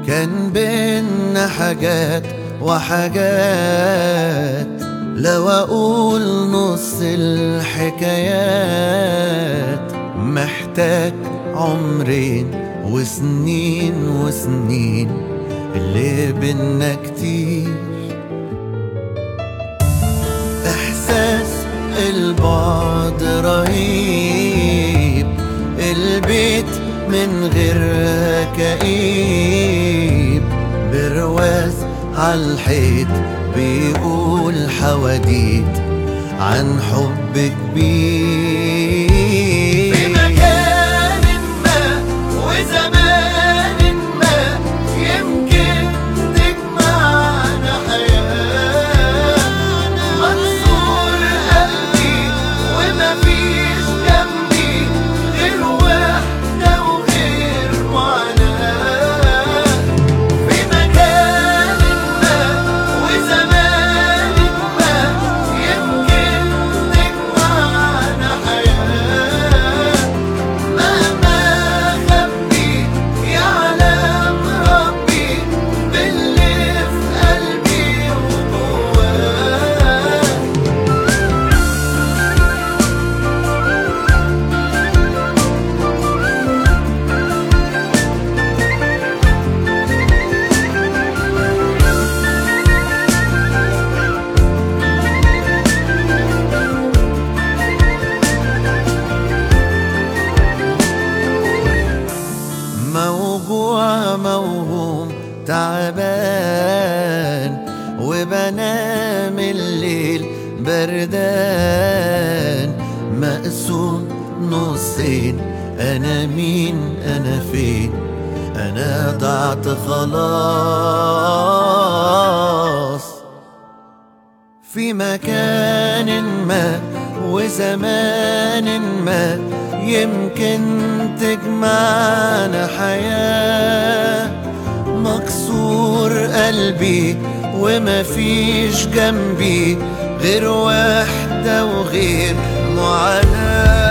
كان بينا حاجات وحاجات لو اقول نص الحكايات محتاج عمرين وسنين وسنين اللي بينا كتير احساس البعد رهيب البيت من غيرها كئيب برواز عالحيط بيقول حواديت عن حب كبير في مكان ما وزمان ما يمكن تجمعنا حياة منصور قلبي ومفيش جنبي غير وحدة وغير معاناة في مكان ما وزمان ما يمكن تجمعنا حياة مهما خبي يعلم ربي باللي في قلبي وجواك موجوع موهوم تعبان وبنام الليل بردان مقسوم نصين انا مين انا فين انا ضعت خلاص في مكان ما وزمان ما يمكن تجمعنا حياة مكسور قلبي وما فيش جنبي غير وحدة وغير معاناة